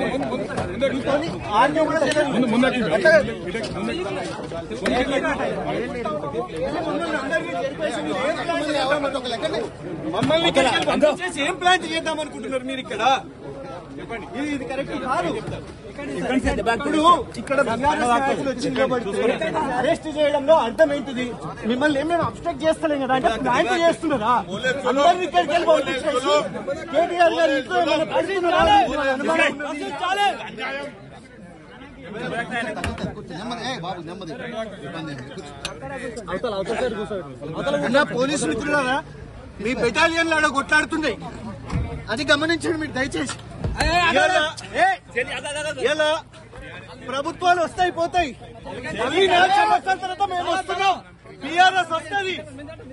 మమ్మల్ని ఇక్కడికి పంపించేసి ఏం ప్లాన్ చేద్దాం అనుకుంటున్నారు మీరు ఇక్కడ చెప్పండి ఇది ఇది కరెక్ట్ కాదు ఇప్పుడు ఇక్కడ బంగారు నాయకులు వచ్చి నిలబడితే అరెస్ట్ చేయడంలో అర్థం ఏంటిది మిమ్మల్ని ఏం మేము అబ్స్ట్రక్ట్ చేస్తలేం కదా అంటే ప్లాన్ చేస్తున్నారా అందరిని ఇక్కడికి వెళ్ళి పంపించేసి కేటీఆర్ గారు ఇంట్లో ఏమైనా పరిస్థితున్నారా? అనుమానం ఉన్నది. అన్న పోలీసు మిత్రులారా మీ బెటాలియన్ లాగా కొట్లాడుతుంది అది గమనించండి మీరు దయచేసి ఇలా- ఏ, ఇలా ప్రభుత్వాలు వస్తాయి పోతాయి మళ్ళీ నాలుగు సంవత్సరాల తర్వాత మేము వస్తున్నాం బీఆర్ఎస్ వస్తుంది